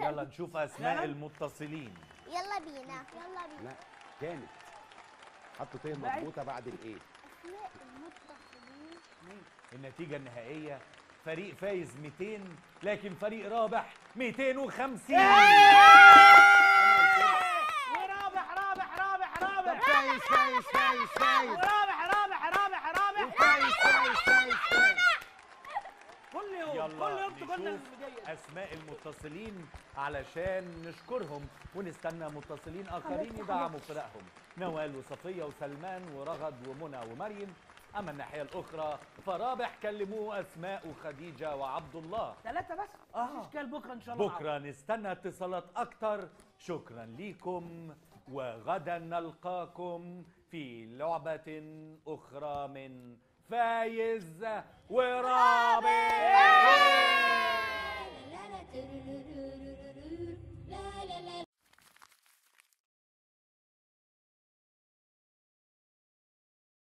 يلا نشوف اسماء يلا. المتصلين يلا بينا يلا بينا لا كانت حطوا ت بعد. مضبوطه بعد الايه اسماء المتصلين النتيجة النهائية فريق فايز 200 لكن فريق رابح 250 ورابح رابح رابح رابح فايز فايز فايز فايز رابح رابح رابح رابح فايز فايز فايز فايز كل يوم كل يلا يوم تقولنا نشوف البداية. اسماء المتصلين علشان نشكرهم ونستنى متصلين اخرين يدعموا فرقهم نوال وصفيه وسلمان ورغد ومنى ومريم اما الناحيه الاخرى فرابح كلموه اسماء وخديجه وعبد الله ثلاثة بس آه. مفيش اشكال بكره ان شاء الله بكره نستنى اتصالات اكتر شكرا ليكم وغدا نلقاكم في لعبه اخرى من فايز ورابح لا لا ترررر.